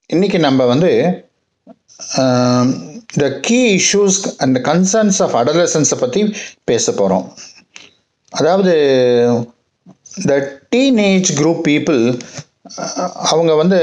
இன்னைக்கு நம்ம வந்து the key issues and concerns of அடலசன்ஸை பற்றி பேச போகிறோம் அதாவது த டீனேஜ் குரூப் பீப்புள் அவங்க வந்து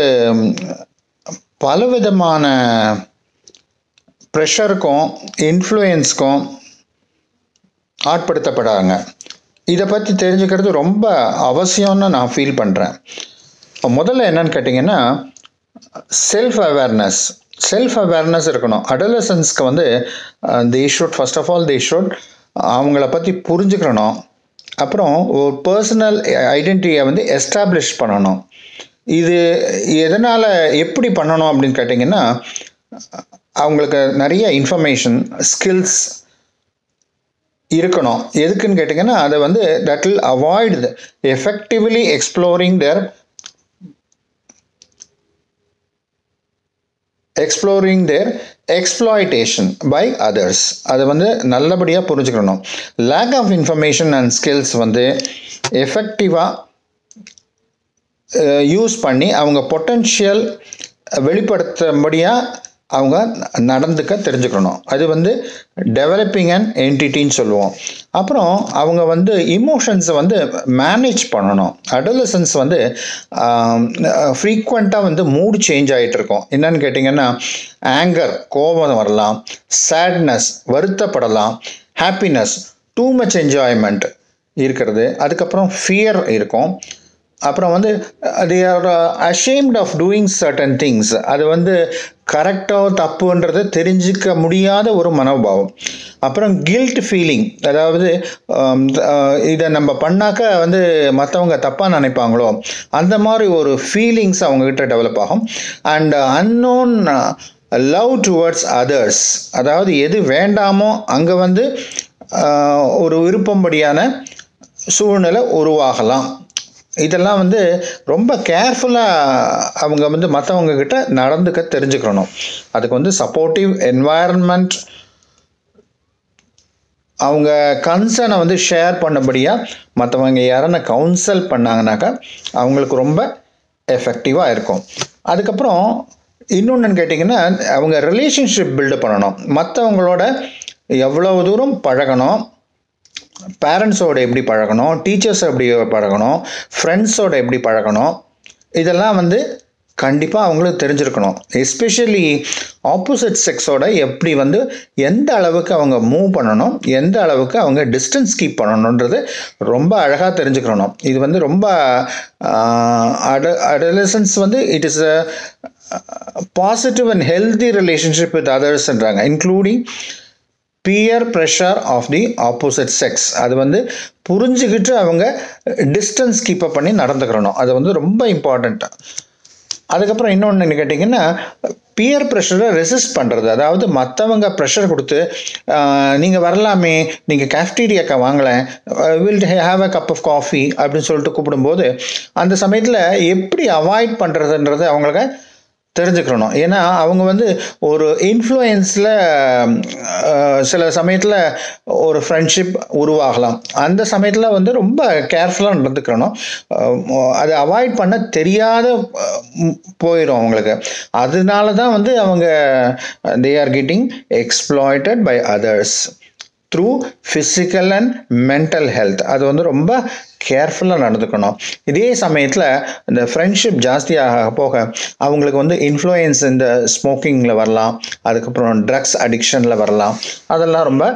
பலவிதமான ப்ரெஷருக்கும் இன்ஃப்ளூயன்ஸ்க்கும் ஆட்படுத்தப்படுறாங்க இதை பற்றி தெரிஞ்சுக்கிறது ரொம்ப அவசியம்னு நான் ஃபீல் பண்ணுறேன் முதல்ல என்னன்னு கேட்டிங்கன்னா செல்ஃப் அவேர்னஸ் செல்ஃப் அவேர்னஸ் இருக்கணும் அடலசன்ஸ்க்கு வந்து they should first of all they should அவங்கள பற்றி புரிஞ்சுக்கணும் அப்புறம் ஒரு பர்சனல் ஐடென்டிட்டியை வந்து எஸ்டாப்ளிஷ் பண்ணணும் இது எதனால் எப்படி பண்ணணும் அப்படின்னு கேட்டிங்கன்னா அவங்களுக்கு நிறைய இன்ஃபர்மேஷன் ஸ்கில்ஸ் இருக்கணும் எதுக்குன்னு கேட்டிங்கன்னா அதை வந்து that will avoid effectively exploring their exploring their exploitation by others அதை வந்து நல்லபடியாக புரிஞ்சுக்கணும் lack of information and skills வந்து எஃபெக்டிவாக யூஸ் பண்ணி அவங்க பொட்டென்ஷியல் வெளிப்படுத்தும்படியாக அவங்க நடந்துக்க தெரிஞ்சுக்கணும் அது வந்து டெவலப்பிங் அண்ட் என்டிட்டின்னு சொல்லுவோம் அப்புறம் அவங்க வந்து இமோஷன்ஸை வந்து மேனேஜ் பண்ணணும் அடலசன்ஸ் வந்து ஃப்ரீக்வெண்ட்டாக வந்து மூடு சேஞ்ச் ஆகிட்டு இருக்கும் என்னன்னு கேட்டிங்கன்னா ஆங்கர் கோபம் வரலாம் சேட்னஸ் வருத்தப்படலாம் ஹாப்பினஸ் டூ மச் என்ஜாய்மெண்ட் இருக்கிறது அதுக்கப்புறம் ஃபியர் இருக்கும் அப்புறம் வந்து they are ashamed of doing certain things அது வந்து கரெக்டோ தப்புன்றது தெரிஞ்சிக்க முடியாத ஒரு மனோபாவம் அப்புறம் கில்ட் ஃபீலிங் அதாவது இதை நம்ம பண்ணாக்க வந்து மற்றவங்க தப்பாக நினைப்பாங்களோ அந்த மாதிரி ஒரு ஃபீலிங்ஸ் அவங்கக்கிட்ட டெவலப் ஆகும் and unknown love towards others அதாவது எது வேண்டாமோ அங்கே வந்து ஒரு விருப்பம்படியான சூழ்நிலை உருவாகலாம் இதெல்லாம் வந்து ரொம்ப கேர்ஃபுல்லாக அவங்க வந்து மற்றவங்க கிட்ட நடந்துக்க தெரிஞ்சுக்கணும் அதுக்கு வந்து சப்போர்ட்டிவ் என்வாயர்மெண்ட் அவங்க கன்சர்னை வந்து ஷேர் பண்ணபடியாக மற்றவங்க யாரான கவுன்சல் பண்ணாங்கனாக்கா அவங்களுக்கு ரொம்ப எஃபெக்டிவாக இருக்கும் அதுக்கப்புறம் இன்னொன்று கேட்டிங்கன்னா அவங்க ரிலேஷன்ஷிப் பில்டு பண்ணணும் மற்றவங்களோட எவ்வளவு தூரம் பழகணும் பேரண்ட்ஸோட எப்படி பழகணும் டீச்சர்ஸ் எப்படி பழகணும் ஃப்ரெண்ட்ஸோட எப்படி பழகணும் இதெல்லாம் வந்து கண்டிப்பாக அவங்களுக்கு தெரிஞ்சிருக்கணும் எஸ்பெஷலி ஆப்போசிட் செக்ஸோட எப்படி வந்து எந்த அளவுக்கு அவங்க மூவ் பண்ணணும் எந்த அளவுக்கு அவங்க டிஸ்டன்ஸ் கீப் பண்ணணுன்றது ரொம்ப அழகாக தெரிஞ்சுக்கணும் இது வந்து ரொம்ப அட அடலசன்ஸ் வந்து it is a positive and healthy relationship with அதர்ஸ்ன்றாங்க including peer pressure of the opposite sex அது வந்து புரிஞ்சுக்கிட்டு அவங்க டிஸ்டன்ஸ் கீப்பப் பண்ணி நடந்துக்கிறணும் அது வந்து ரொம்ப இம்பார்ட்டண்ட்டாக அதுக்கப்புறம் இன்னொன்று என்ன கேட்டிங்கன்னா பியர் ப்ரெஷரை ரெசிஸ்ட் பண்ணுறது அதாவது மற்றவங்க ப்ரெஷர் கொடுத்து நீங்கள் வரலாமே நீங்கள் கேஃப்டீரியாக்கா வாங்கலேன் will have a cup of coffee அப்படின்னு சொல்லிட்டு கூப்பிடும்போது அந்த சமயத்தில் எப்படி அவாய்ட் பண்ணுறதுன்றது அவங்களுக்கு தெரிஞ்சுக்கணும் ஏன்னா அவங்க வந்து ஒரு இன்ஃப்ளூயன்ஸில் சில சமயத்தில் ஒரு ஃப்ரெண்ட்ஷிப் உருவாகலாம் அந்த சமயத்தில் வந்து ரொம்ப கேர்ஃபுல்லாக நடந்துக்கணும் அதை அவாய்ட் பண்ண தெரியாத போயிடும் அவங்களுக்கு அதனால தான் வந்து அவங்க they are getting exploited by others through physical and mental health அது வந்து ரொம்ப கேர்ஃபுல்லாக நடந்துக்கணும் இதே சமயத்தில் இந்த ஃப்ரெண்ட்ஷிப் ஜாஸ்தியாக போக அவங்களுக்கு வந்து இன்ஃப்ளூயன்ஸ் இந்த ஸ்மோக்கிங்கில் வரலாம் அதுக்கப்புறம் ட்ரக்ஸ் அடிக்ஷனில் வரலாம் அதெல்லாம் ரொம்ப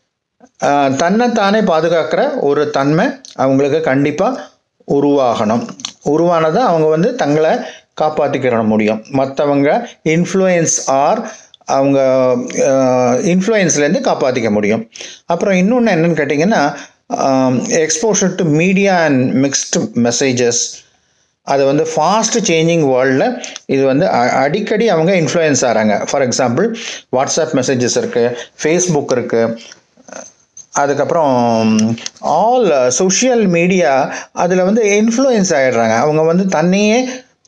தன்னைத்தானே பாதுகாக்கிற ஒரு தன்மை அவங்களுக்கு கண்டிப்பாக உருவாகணும் உருவானதை அவங்க வந்து தங்களை காப்பாற்றிக்கிற முடியும் மற்றவங்க இன்ஃப்ளூயன்ஸ் ஆர் அவங்க இன்ஃப்ளூயன்ஸ்லேருந்து காப்பாற்றிக்க முடியும் அப்புறம் இன்னொன்று என்னென்னு கேட்டிங்கன்னா exposure to media and mixed messages அது வந்து ஃபாஸ்ட் சேஞ்சிங் வேர்ல்டில் இது வந்து அடிக்கடி அவங்க இன்ஃப்ளூயன்ஸ் ஆகிறாங்க ஃபார் எக்ஸாம்பிள் வாட்ஸ்அப் மெசேஜஸ் இருக்குது ஃபேஸ்புக் இருக்குது அதுக்கப்புறம் ஆல் சோஷியல் மீடியா அதில் வந்து இன்ஃப்ளூயன்ஸ் ஆகிடுறாங்க அவங்க வந்து தன்னையே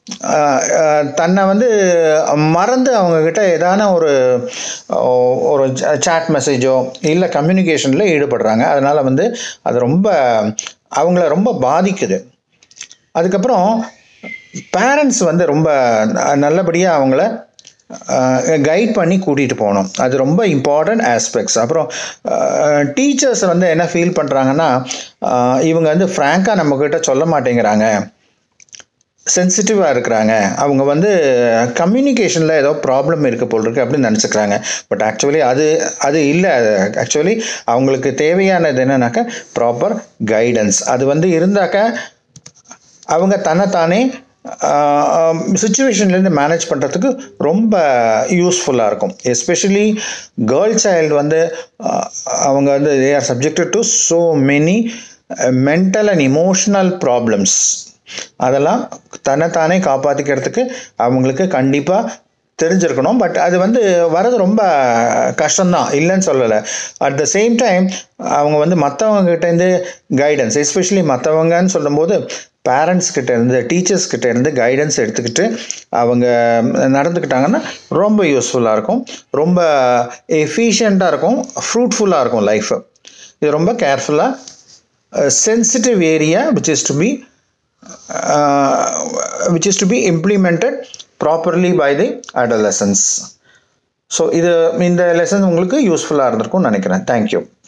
தன்னை வந்து மறந்து அவங்கக்கிட்ட ஏதான ஒரு ஒரு சாட் மெசேஜோ இல்லை கம்யூனிகேஷனில் ஈடுபடுறாங்க அதனால் வந்து அது ரொம்ப அவங்கள ரொம்ப பாதிக்குது அதுக்கப்புறம் பேரண்ட்ஸ் வந்து ரொம்ப நல்லபடியாக அவங்கள கைட் பண்ணி கூட்டிகிட்டு போகணும் அது ரொம்ப இம்பார்ட்டண்ட் ஆஸ்பெக்ட்ஸ் அப்புறம் டீச்சர்ஸ் வந்து என்ன ஃபீல் பண்ணுறாங்கன்னா இவங்க வந்து ஃப்ராங்காக நம்மக்கிட்ட சொல்ல மாட்டேங்கிறாங்க சென்சிட்டிவாக இருக்கிறாங்க அவங்க வந்து கம்யூனிகேஷனில் ஏதோ ப்ராப்ளம் இருக்க போல் இருக்கு அப்படின்னு நினச்சிக்கிறாங்க பட் ஆக்சுவலி அது அது இல்லை ஆக்சுவலி அவங்களுக்கு தேவையானது என்னன்னாக்கா ப்ராப்பர் கைடன்ஸ் அது வந்து இருந்தாக்க அவங்க தன்னைத்தானே சுச்சுவேஷன்லேருந்து மேனேஜ் பண்ணுறதுக்கு ரொம்ப யூஸ்ஃபுல்லாக இருக்கும் எஸ்பெஷலி கேர்ள் சைல்டு வந்து அவங்க வந்து they are subjected to so many mental and emotional problems அதெல்லாம் தன்னைத்தானே காப்பாற்றிக்கிறதுக்கு அவங்களுக்கு கண்டிப்பாக தெரிஞ்சிருக்கணும் பட் அது வந்து வரது ரொம்ப கஷ்டம்தான் இல்லைன்னு சொல்லலை அட் த சேம் டைம் அவங்க வந்து மற்றவங்ககிட்டேருந்து கைடன்ஸ் எஸ்பெஷலி மற்றவங்கன்னு சொல்லும்போது பேரண்ட்ஸ் கிட்ட இருந்து டீச்சர்ஸ் கிட்ட இருந்து கைடன்ஸ் எடுத்துக்கிட்டு அவங்க நடந்துக்கிட்டாங்கன்னா ரொம்ப யூஸ்ஃபுல்லாக இருக்கும் ரொம்ப எஃபிஷியண்ட்டாக இருக்கும் ஃப்ரூட்ஃபுல்லாக இருக்கும் லைஃப் இது ரொம்ப கேர்ஃபுல்லாக sensitive area which is to be which is to be implemented properly by the adolescents ஸோ இது இந்த லெசன் உங்களுக்கு யூஸ்ஃபுல்லாக இருந்திருக்கும்னு நினைக்கிறேன் தேங்க்யூ